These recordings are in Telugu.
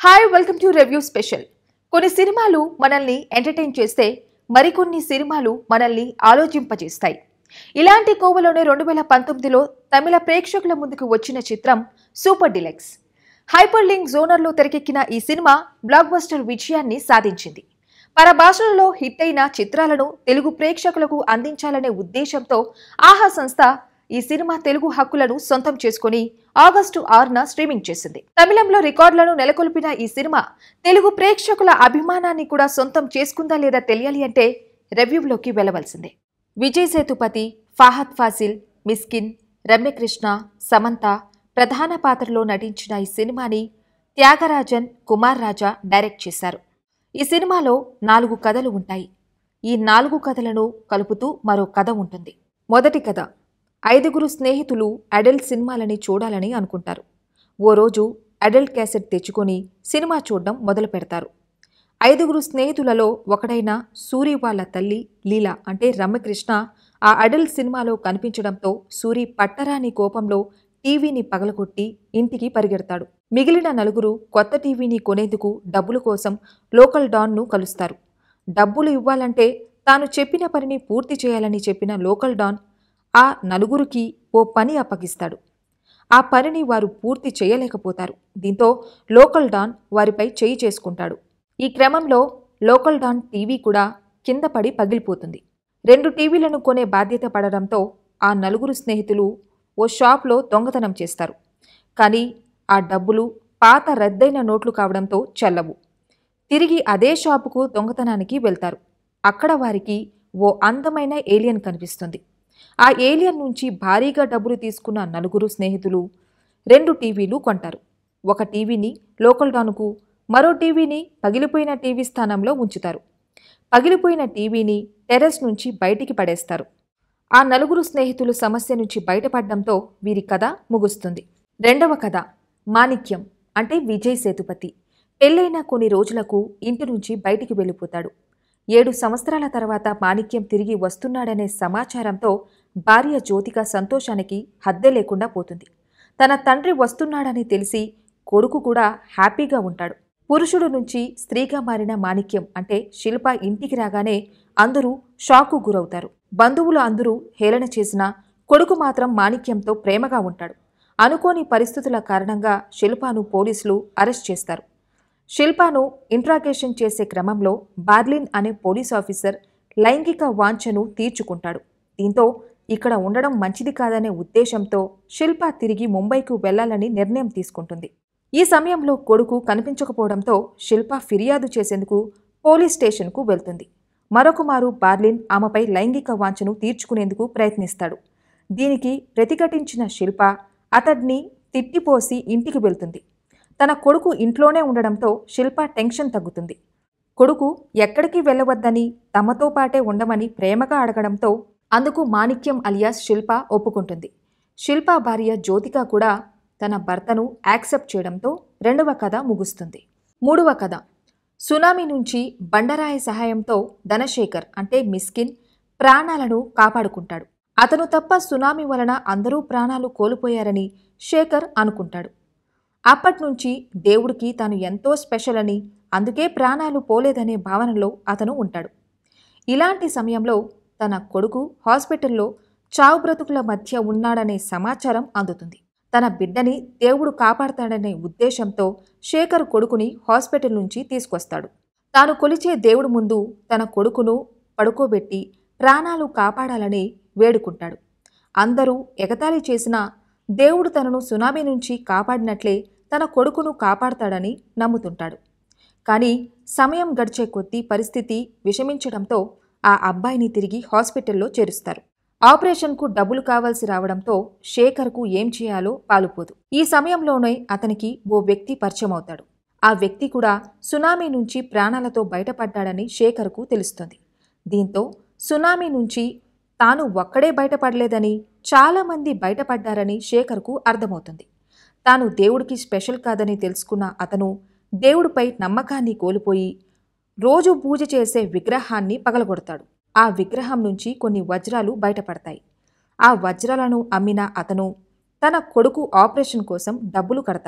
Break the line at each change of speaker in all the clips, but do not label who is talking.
hi welcome to review special కొన్ని సినిమాలు మనల్ని ఎంటర్టైన్ చేస్తే మరికొన్ని సినిమాలు మనల్ని ఆలోచింపజేస్తాయి ఇలాంటి కోవలోనే రెండు వేల పంతొమ్మిదిలో తమిళ ప్రేక్షకుల ముందుకు వచ్చిన చిత్రం సూపర్ డిలెక్స్ హైపర్ లింక్ జోనర్లో తెరకెక్కిన ఈ సినిమా బ్లాక్ బస్టర్ విజయాన్ని సాధించింది పరభాషలలో హిట్ అయిన చిత్రాలను తెలుగు ప్రేక్షకులకు అందించాలనే ఉద్దేశంతో ఆహా సంస్థ ఈ సినిమా తెలుగు హక్కులను సొంతం చేసుకుని ఆగస్టు ఆరున స్ట్రీమింగ్ చేసింది తమిళంలో రికార్డులను నెలకొల్పిన ఈ సినిమా తెలుగు ప్రేక్షకుల అభిమానాన్ని కూడా సొంతం చేసుకుందా లేదా తెలియాలి అంటే రివ్యూలోకి వెళ్ళవలసిందే విజయ్ సేతుపతి ఫాహద్ ఫాసిల్ మిస్కిన్ రమ్యకృష్ణ సమంత ప్రధాన పాత్రలో నటించిన ఈ సినిమాని త్యాగరాజన్ కుమార్ రాజా డైరెక్ట్ చేశారు ఈ సినిమాలో నాలుగు కథలు ఉంటాయి ఈ నాలుగు కథలను కలుపుతూ మరో కథ ఉంటుంది మొదటి కథ ఐదుగురు స్నేహితులు అడల్ట్ సినిమాలని చూడాలని అనుకుంటారు ఓ రోజు అడల్ట్ క్యాసెట్ తెచ్చుకొని సినిమా చూడడం మొదలు పెడతారు ఐదుగురు స్నేహితులలో ఒకడైన సూరి వాళ్ళ తల్లి లీల అంటే రమ్యకృష్ణ ఆ అడల్ట్ సినిమాలో కనిపించడంతో సూరి పట్టరాని కోపంలో టీవీని పగలగొట్టి ఇంటికి పరిగెడతాడు మిగిలిన నలుగురు కొత్త టీవీని కొనేందుకు డబ్బుల కోసం లోకల్ డాన్ను కలుస్తారు డబ్బులు ఇవ్వాలంటే తాను చెప్పిన పనిని పూర్తి చేయాలని చెప్పిన లోకల్ డాన్ ఆ నలుగురికి ఓ పని అప్పగిస్తాడు ఆ పనిని వారు పూర్తి చేయలేకపోతారు దీంతో లోకల్ డాన్ వారిపై చేయి చేసుకుంటాడు ఈ క్రమంలో లోకల్ డాన్ టీవీ కూడా కింద పడి పగిలిపోతుంది రెండు టీవీలను కొనే బాధ్యత పడడంతో ఆ నలుగురు స్నేహితులు ఓ షాప్లో దొంగతనం చేస్తారు కానీ ఆ డబ్బులు పాత రద్దయిన నోట్లు కావడంతో చెల్లవు తిరిగి అదే షాపుకు దొంగతనానికి వెళ్తారు అక్కడ వారికి ఓ అందమైన ఏలియన్ కనిపిస్తుంది ఆ ఏలియన్ నుంచి భారీగా డబ్బులు తీసుకున్న నలుగురు స్నేహితులు రెండు టీవీలు కొంటారు ఒక టీవీని లోకల్ డానుకు మరో టీవీని పగిలిపోయిన టీవీ స్థానంలో ఉంచుతారు పగిలిపోయిన టీవీని టెర్రస్ నుంచి బయటికి పడేస్తారు ఆ నలుగురు స్నేహితులు సమస్య నుంచి బయటపడడంతో వీరి కథ ముగుస్తుంది రెండవ కథ మాణిక్యం అంటే విజయ్ సేతుపతి పెళ్ళైన కొన్ని రోజులకు ఇంటి నుంచి బయటికి వెళ్ళిపోతాడు ఏడు సంవత్సరాల తర్వాత మాణిక్యం తిరిగి వస్తున్నాడనే సమాచారంతో భార్య జ్యోతిక సంతోషానికి హద్దె లేకుండా పోతుంది తన తండ్రి వస్తున్నాడని తెలిసి కొడుకు కూడా హ్యాపీగా ఉంటాడు పురుషుడు నుంచి స్త్రీగా మారిన మాణిక్యం అంటే శిల్ప ఇంటికి రాగానే అందరూ షాకు గురవుతారు బంధువులు అందరూ హేళన చేసినా కొడుకు మాత్రం మాణిక్యంతో ప్రేమగా ఉంటాడు అనుకోని పరిస్థితుల కారణంగా శిల్పాను పోలీసులు అరెస్ట్ చేస్తారు శిల్పాను ఇంట్రాగేషన్ చేసే క్రమంలో బార్లిన్ అనే పోలీస్ ఆఫీసర్ లైంగిక వాంఛను తీర్చుకుంటాడు దీంతో ఇక్కడ ఉండడం మంచిది కాదనే ఉద్దేశంతో శిల్ప తిరిగి ముంబైకు వెళ్లాలని నిర్ణయం తీసుకుంటుంది ఈ సమయంలో కొడుకు కనిపించకపోవడంతో శిల్ప ఫిర్యాదు చేసేందుకు పోలీస్ స్టేషన్కు వెళ్తుంది మరొకమారు బార్లిన్ ఆమెపై లైంగిక వాంఛను తీర్చుకునేందుకు ప్రయత్నిస్తాడు దీనికి ప్రతిఘటించిన శిల్ప అతడిని తిట్టిపోసి ఇంటికి వెళ్తుంది తన కొడుకు ఇంట్లోనే ఉండడంతో శిల్ప టెన్షన్ తగ్గుతుంది కొడుకు ఎక్కడికి వెళ్ళవద్దని తమతో పాటే ఉండమని ప్రేమగా అడగడంతో అందుకు మాణిక్యం అలియాస్ శిల్ప ఒప్పుకుంటుంది శిల్ప భార్య జ్యోతిక కూడా తన భర్తను యాక్సెప్ట్ చేయడంతో రెండవ కథ ముగుస్తుంది మూడవ కథ సునామీ నుంచి బండరాయి సహాయంతో ధనశేఖర్ అంటే మిస్కిన్ ప్రాణాలను కాపాడుకుంటాడు అతను తప్ప సునామీ వలన అందరూ ప్రాణాలు కోల్పోయారని శేఖర్ అనుకుంటాడు అప్పట్నుంచి దేవుడికి తాను ఎంతో స్పెషల్ అని అందుకే ప్రాణాలు పోలేదనే భావనలో అతను ఉంటాడు ఇలాంటి సమయంలో తన కొడుకు హాస్పిటల్లో చావు బ్రతుకుల మధ్య ఉన్నాడనే సమాచారం అందుతుంది తన బిడ్డని దేవుడు కాపాడతాడనే ఉద్దేశంతో శేఖర్ కొడుకుని హాస్పిటల్ నుంచి తీసుకొస్తాడు తాను కొలిచే దేవుడు ముందు తన కొడుకును పడుకోబెట్టి ప్రాణాలు కాపాడాలని వేడుకుంటాడు అందరూ ఎగతాళి చేసినా దేవుడు తనను సునామీ నుంచి కాపాడినట్లే తన కొడుకును కాపాడతాడని నమ్ముతుంటాడు కానీ సమయం గడిచే కొద్దీ పరిస్థితి విషమించడంతో ఆ అబ్బాయిని తిరిగి హాస్పిటల్లో చేరుస్తారు ఆపరేషన్కు డబ్బులు కావాల్సి రావడంతో శేఖర్కు ఏం చేయాలో పాలుపోదు ఈ సమయంలోనే అతనికి ఓ వ్యక్తి పరిచయం అవుతాడు ఆ వ్యక్తి కూడా సునామీ నుంచి ప్రాణాలతో బయటపడ్డాడని శేఖర్కు తెలుస్తుంది దీంతో సునామీ నుంచి తాను ఒక్కడే బయటపడలేదని చాలామంది బయటపడ్డారని శేఖర్కు అర్థమవుతుంది తాను దేవుడికి స్పెషల్ కాదని తెలుసుకున్న అతను దేవుడిపై నమ్మకాన్ని కోల్పోయి రోజు పూజ చేసే విగ్రహాన్ని పగలగొడతాడు ఆ విగ్రహం నుంచి కొన్ని వజ్రాలు బయటపడతాయి ఆ వజ్రాలను అమ్మిన అతను తన కొడుకు ఆపరేషన్ కోసం డబ్బులు కడతాడు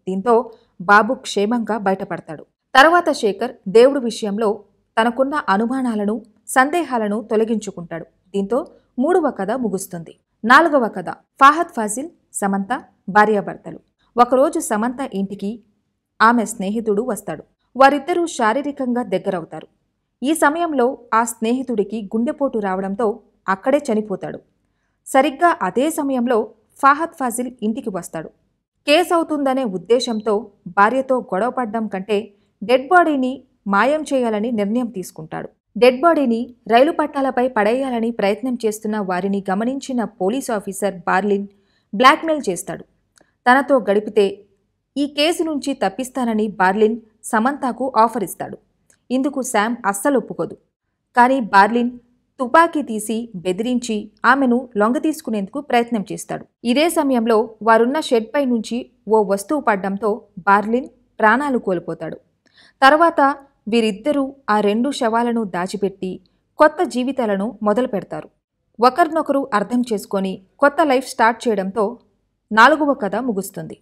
దీంతో బాబు క్షేమంగా బయటపడతాడు తర్వాత శేఖర్ దేవుడి విషయంలో తనకున్న అనుమానాలను సందేహాలను తొలగించుకుంటాడు దీంతో మూడవ కథ ముగుస్తుంది నాలుగవ కథ ఫాహద్ ఫాజిల్ సమంత భార్యాభర్తలు ఒకరోజు సమంత ఇంటికి ఆమె స్నేహితుడు వస్తాడు వారిద్దరూ శారీరకంగా దగ్గరవుతారు ఈ సమయంలో ఆ స్నేహితుడికి గుండెపోటు రావడంతో అక్కడే చనిపోతాడు సరిగ్గా అదే సమయంలో ఫాహద్ ఫాజిల్ ఇంటికి వస్తాడు కేసు అవుతుందనే ఉద్దేశంతో భార్యతో గొడవపడ్డం కంటే డెడ్ బాడీని మాయం చేయాలని నిర్ణయం తీసుకుంటాడు డెడ్ బాడీని రైలు పట్టాలపై పడేయాలని ప్రయత్నం చేస్తున్న వారిని గమనించిన పోలీస్ ఆఫీసర్ బార్లిన్ బ్లాక్మెయిల్ చేస్తాడు తనతో గడిపితే ఈ కేసు నుంచి తప్పిస్తానని బార్లిన్ సమంతకు ఆఫర్ ఇస్తాడు ఇందుకు శామ్ అస్సలు ఒప్పుకోదు కానీ బార్లిన్ తుపాకీ తీసి బెదిరించి ఆమెను లొంగతీసుకునేందుకు ప్రయత్నం చేస్తాడు ఇదే సమయంలో వారున్న షెడ్పై నుంచి ఓ వస్తువు పడ్డంతో బార్లిన్ ప్రాణాలు కోల్పోతాడు తర్వాత వీరిద్దరూ ఆ రెండు శవాలను దాచిపెట్టి కొత్త జీవితాలను మొదలు పెడతారు ఒకరినొకరు అర్థం చేసుకొని కొత్త లైఫ్ స్టార్ట్ చేయడంతో నాలుగవ కథ ముగుస్తుంది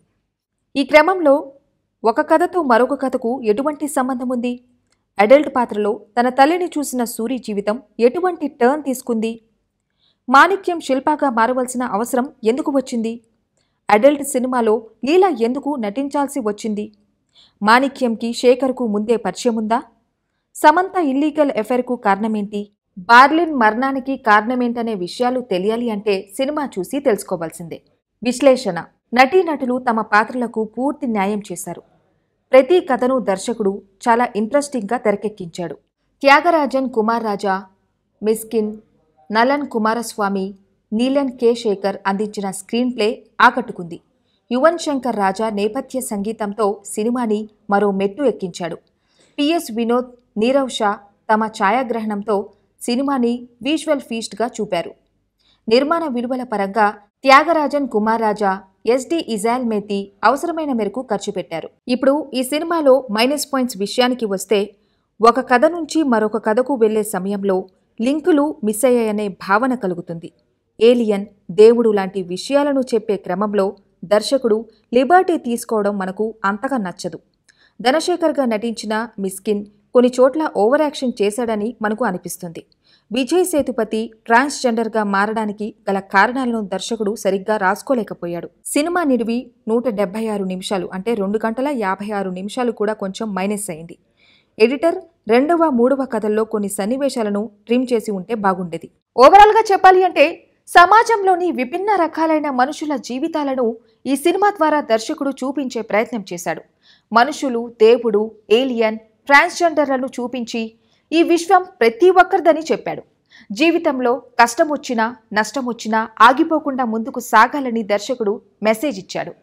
ఈ క్రమంలో ఒక కథతో మరొక కథకు ఎటువంటి సంబంధం ఉంది అడల్ట్ పాత్రలో తన తల్లిని చూసిన సూరి జీవితం ఎటువంటి టర్న్ తీసుకుంది మాణిక్యం శిల్పాగా మారవలసిన అవసరం ఎందుకు వచ్చింది అడల్ట్ సినిమాలో లీలా ఎందుకు నటించాల్సి వచ్చింది మాణిక్యంకి శేఖర్కు ముందే పరిచయం ఉందా సమంత ఇల్లీగల్ ఎఫైర్కు కారణమేంటి బార్లిన్ మరణానికి కారణమేంటనే విషయాలు తెలియాలి అంటే సినిమా చూసి తెలుసుకోవాల్సిందే విశ్లేషణ నటీనటులు తమ పాత్రలకు పూర్తి న్యాయం చేశారు ప్రతి కథను దర్శకుడు చాలా ఇంట్రెస్టింగ్గా తెరకెక్కించాడు త్యాగరాజన్ కుమార్ రాజా మిస్కిన్ నలన్ కుమారస్వామి నీలన్ కె శేఖర్ అందించిన స్క్రీన్ ప్లే ఆకట్టుకుంది యువన్ శంకర్ రాజా నేపథ్య సంగీతంతో సినిమాని మరో మెట్టు ఎక్కించాడు పిఎస్ వినోద్ నీరవ్ షా తమ ఛాయాగ్రహణంతో సినిమాని విజువల్ ఫీస్ట్గా చూపారు నిర్మాణ విలువల పరంగా త్యాగరాజన్ కుమార్ రాజా ఎస్డి ఇజాల్ మేతి అవసరమైన మేరకు ఖర్చు పెట్టారు ఇప్పుడు ఈ సినిమాలో మైనస్ పాయింట్స్ విషయానికి వస్తే ఒక కథ నుంచి మరొక కథకు వెళ్లే సమయంలో లింకులు మిస్ అయ్యాయనే భావన కలుగుతుంది ఏలియన్ దేవుడు లాంటి విషయాలను చెప్పే క్రమంలో దర్శకుడు లిబర్టీ తీసుకోవడం మనకు అంతగా నచ్చదు ధనశేఖర్గా నటించిన మిస్కిన్ కొన్ని చోట్ల ఓవర్ యాక్షన్ చేశాడని మనకు అనిపిస్తుంది విజయ్ సేతుపతి ట్రాన్స్జెండర్గా మారడానికి గల కారణాలను దర్శకుడు సరిగ్గా రాసుకోలేకపోయాడు సినిమా నిడివి నూట డెబ్బై ఆరు నిమిషాలు అంటే రెండు గంటల యాభై ఆరు నిమిషాలు కూడా కొంచెం మైనస్ అయింది ఎడిటర్ రెండవ మూడవ కథల్లో కొన్ని సన్నివేశాలను ట్రిమ్ చేసి ఉంటే బాగుండేది ఓవరాల్గా చెప్పాలి అంటే సమాజంలోని విభిన్న రకాలైన మనుషుల జీవితాలను ఈ సినిమా ద్వారా దర్శకుడు చూపించే ప్రయత్నం చేశాడు మనుషులు దేవుడు ఏలియన్ ట్రాన్స్జెండర్లను చూపించి ఈ విశ్వం ప్రతి ఒక్కరిదని చెప్పాడు జీవితంలో కష్టం వచ్చినా నష్టం వచ్చినా ఆగిపోకుండా ముందుకు సాగాలని దర్శకుడు మెసేజ్ ఇచ్చాడు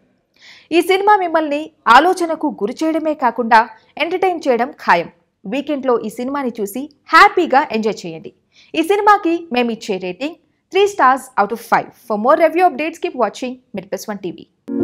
ఈ సినిమా మిమ్మల్ని ఆలోచనకు గురి చేయడమే కాకుండా ఎంటర్టైన్ చేయడం ఖాయం వీకెండ్లో ఈ సినిమాని చూసి హ్యాపీగా ఎంజాయ్ చేయండి ఈ సినిమాకి మేము ఇచ్చే rating three stars out of five for more review updates keep watching mid plus one TV